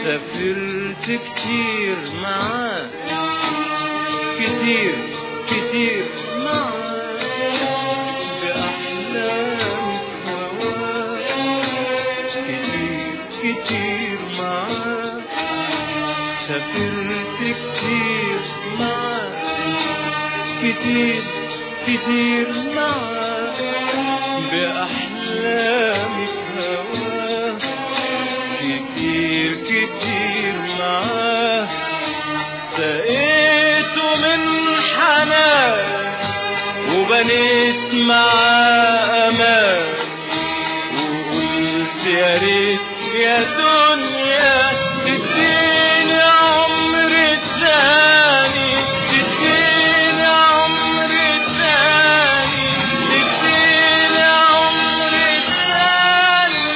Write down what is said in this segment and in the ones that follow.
سافرت كتير معاه كتير كتير معاه بأحلام هواه كتير كتير معاه سافرت كتير معاه كتير كتير معاه بأحلامك هواه كتير كتير معاه سقيته من حنان وبنيت معاه أمان وقلت يا ريت يا دنيا تديني عمر تاني تديني عمر تاني تديني عمر تاني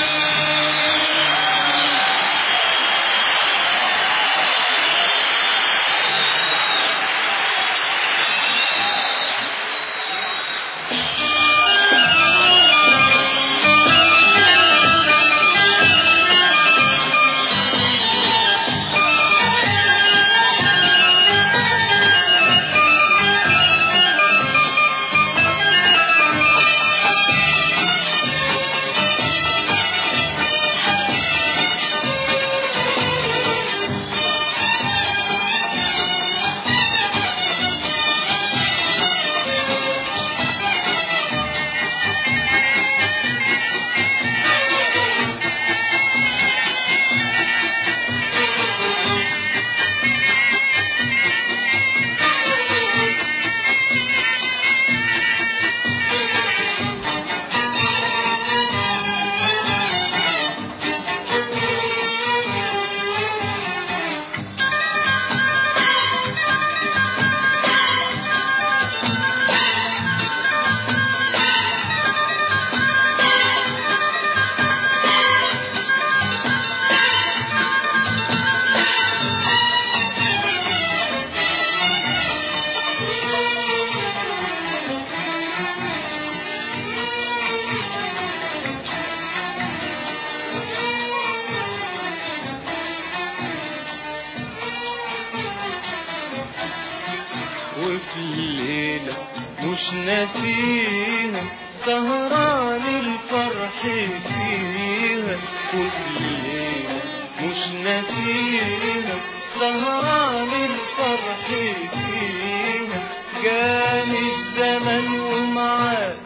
وفي الليلة مش ناسيها سهران الفرح فيها وفي الليلة مش ناسيها سهران الفرح فيها جاني الزمن ومعاه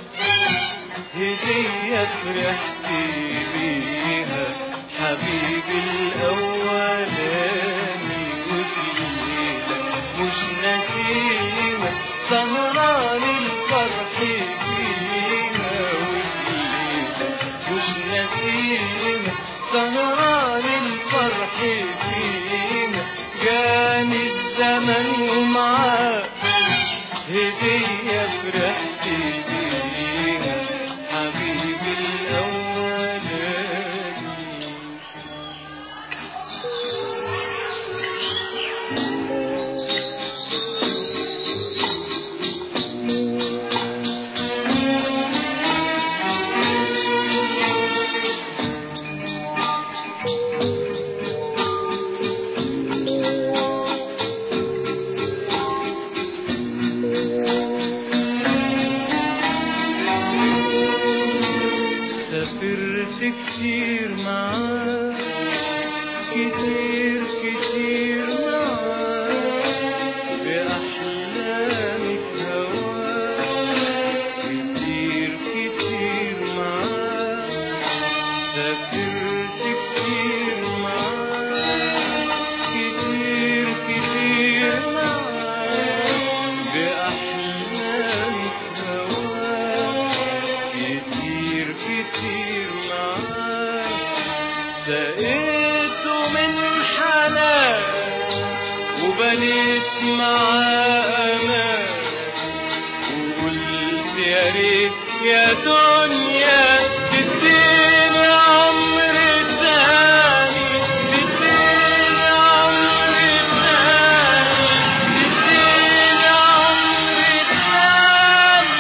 هدية فرحت بيها حبيبي الأولاني وفي الليلة مش نسيمة سهران الفرح فيها وفي الليلة مش نسيمة سهران الفرح فيها جاني الزمن ومعاه هدية فرحت بيها حبيبي الأولاني سافرت كتير معاه كتير كتير معاه بأحلامك هواه كتير كتير معاه سافرت كتير معاه كتير كتير معاه بأحلامك هواه كتير كتير معاه سقيته من حنان وبنيت معاه أمان وقلت يا ريت يا دنيا تديني عمر تاني تديني عمر تاني تديني عمر تاني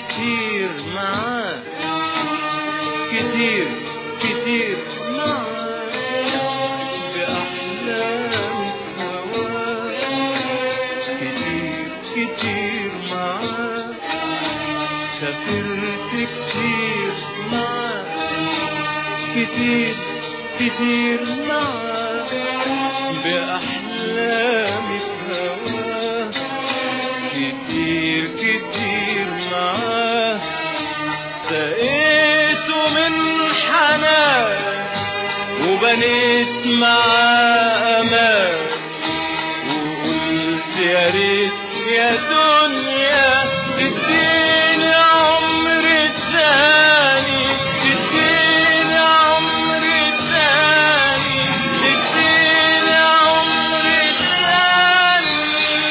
كتير معاه كتير كتير معاه بأحلام هواه كتير كتير معاه سافرت كتير معاه كتير كتير معاه بأحلامي في هواه كتير كتير معاه سقيته من حنان وبنيت معاه أمان وقلت يا ريت يا دنيا تديني عمر تاني تديني عمر تاني تديني عمر تاني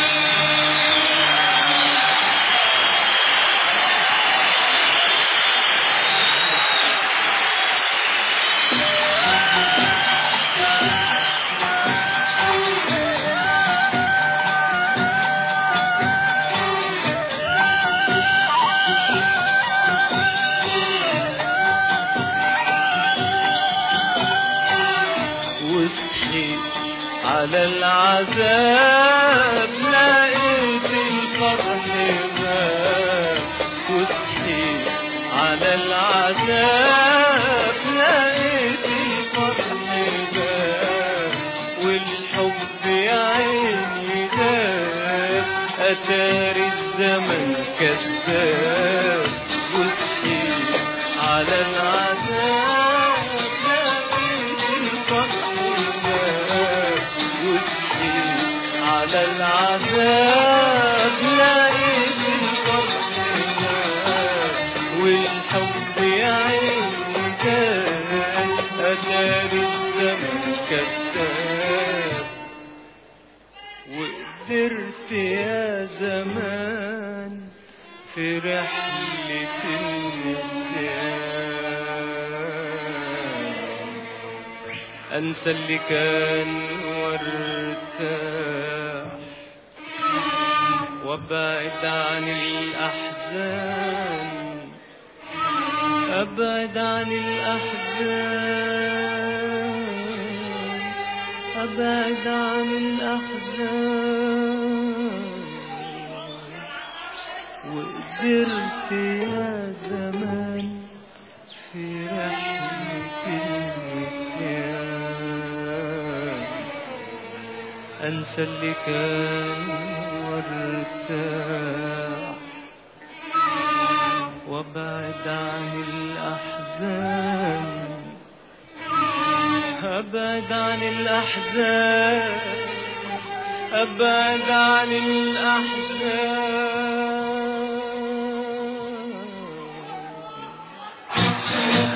وصحيت على العذاب لقيت الفرح غاب وصحيت على العذاب لقيت الفرح غاب والحب يا عيني غاب أتاري الزمن كذاب وصحيت على العذاب لقيت الفرح غاب وصحيت على العذاب لقيت الفرح غاب والحب يا عيني كان أتاري الزمن كذاب وقدرت يا زمان في رحلة النسيان أنسى اللي كان وارتاح وابعد عن الأحزان أبعد عن الأحزان أبعد عن الأحزان وقدرت يا زمان في رحلة النسيان أنسى اللي كان وارتاح وابعد عن الأحزان أبعد عن الأحزان أبعد عن الأحزان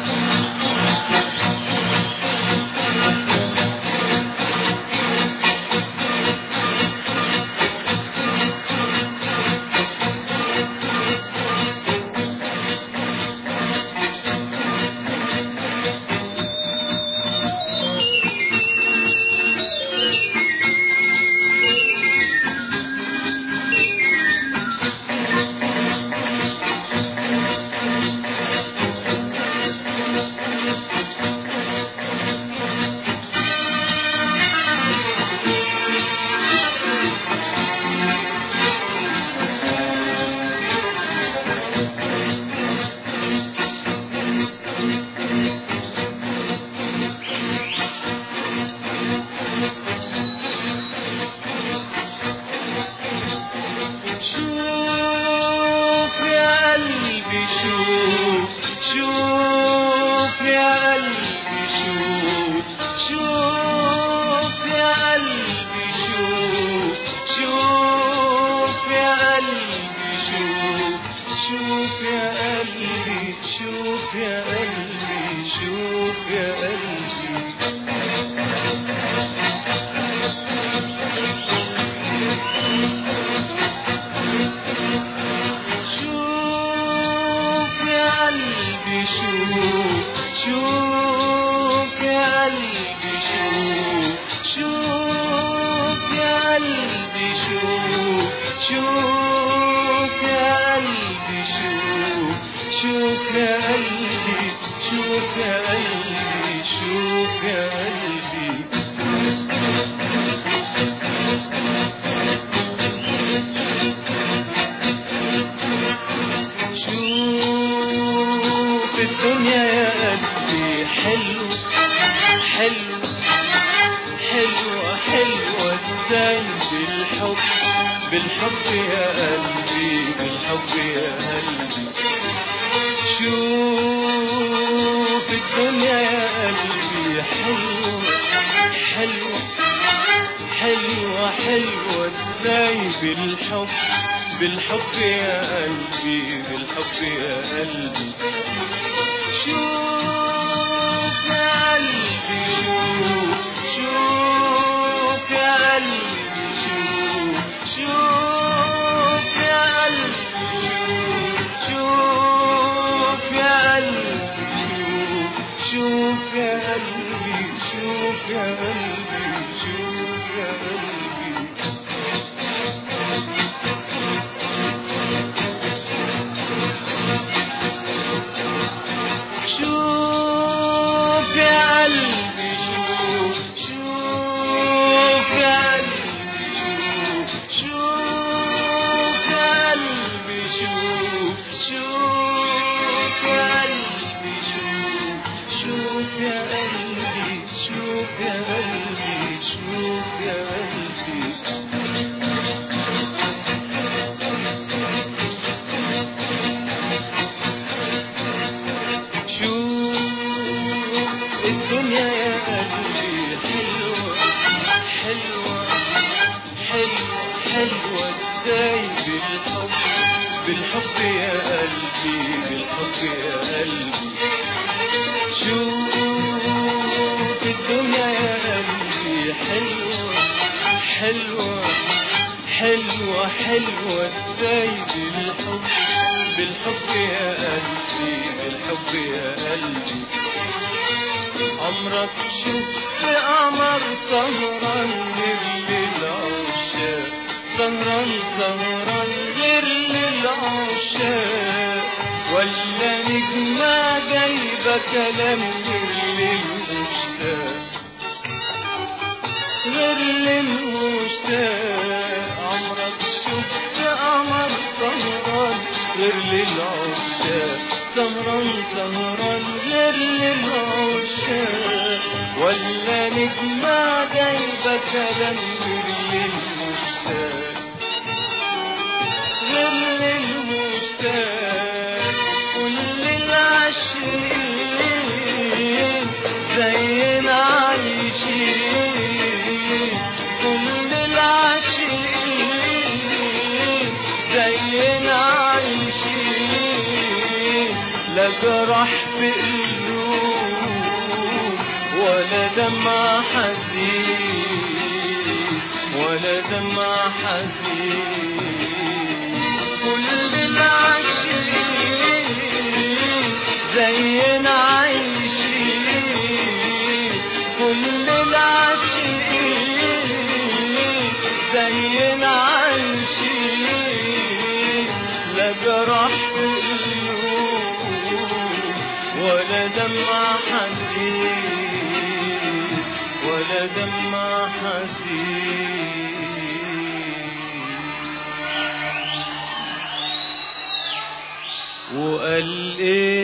شوف يا قلبي شوف شوف يا قلبي شوف شوف يا قلبي شوف شوف يا قلبي شوف شوف يا قلبي شوف يا قلبي شوف يا قلبي شوف يا قلبي شوف شوف يا قلبي شوف شوف يا قلبي شوف شوف يا قلبي شوف شوف يا قلبي شوف يا قلبي شوف يا قلبي شوف الدنيا يا قلبي حلو حلو حلوة حلوة ازاي بالحب بالحب يا قلبي بالحب يا قلبي شوف الدنيا يا قلبي حلوة حلوة حلوة حلوة ازاي بالحب بالحب يا قلبي بالحب يا قلبي شوف يا قلبي شوف شوف يا قلبي شوف شوف يا قلبي شوف شوف يا قلبي شوف شوف يا قلبي شوف يا قلبي شوف يا قلبي شوف يا قلبي شوف شوف يا قلبي شوف شوف يا قلبي شوف شوف يا قلبي شوف شوف يا قلبي شوف يا قلبي شوف يا قلبي شوف الدنيا يا قلبي حلوة حلوة حلوة حلوة ازاي بالحب بالحب يا قلبي بالحب يا قلبي شوف الدنيا يا قلبي حلوة حلوة حلوة حلوة ازاي بالحب بالحب يا قلبي بالحب يا قلبي عمرك شفت قمر سهران غير للعشاق سهران سهران غير للعشاق ولا نجمة جايبة كلام غير للمشتاق غير للمشتاق عمرك شفت قمر سهران غير للعشاق سهران سهران غير للعشاق ولا نجمة جايبة كلام غير للمشتاق غير للمشتاق كل العاشقين زينا عايشين كل العاشقين زينا عايشين لا جرح في قلوب ولا دمع حزين ولا دمع حزين كل العاشقين زينا عايشين كل العاشقين زينا عايشين لا جرح في قلوب ولا دمع حزين ولا دمع حزين وقال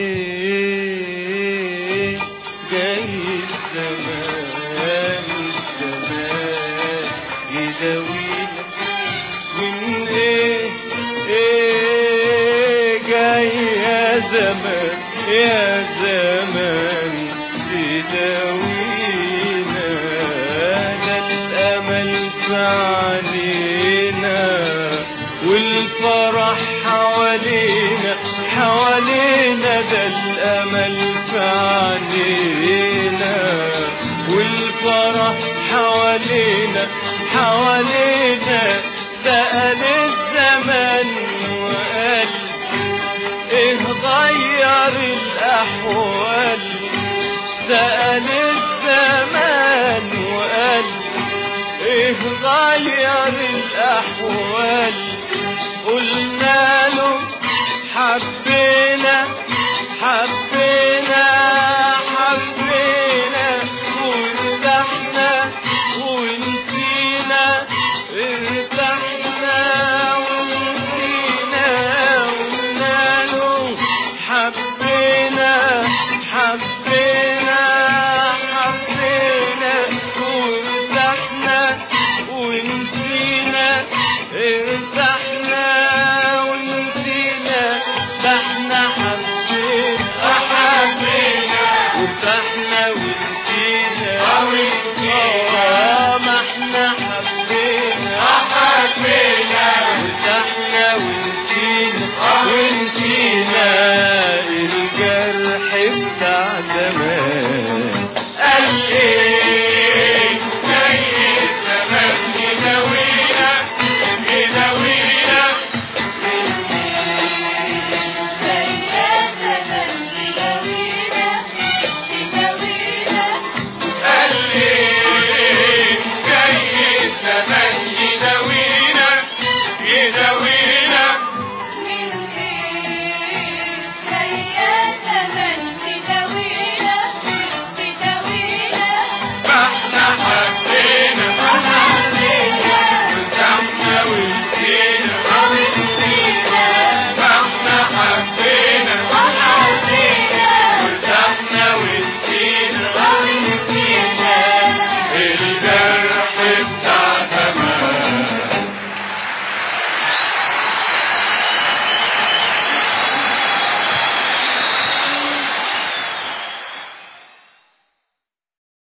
ايه جاي الزمان الزمان يداوينا من ايه ايه جاي يا زمان يا زمان تداوينا ده الامل في علينا والفرح حوالينا حوالينا ده الامل في علينا والفرح حوالينا حوالينا سأل الزمن وقال ايه غير الاحوال سأل الزمان وقال ايه غير الاحوال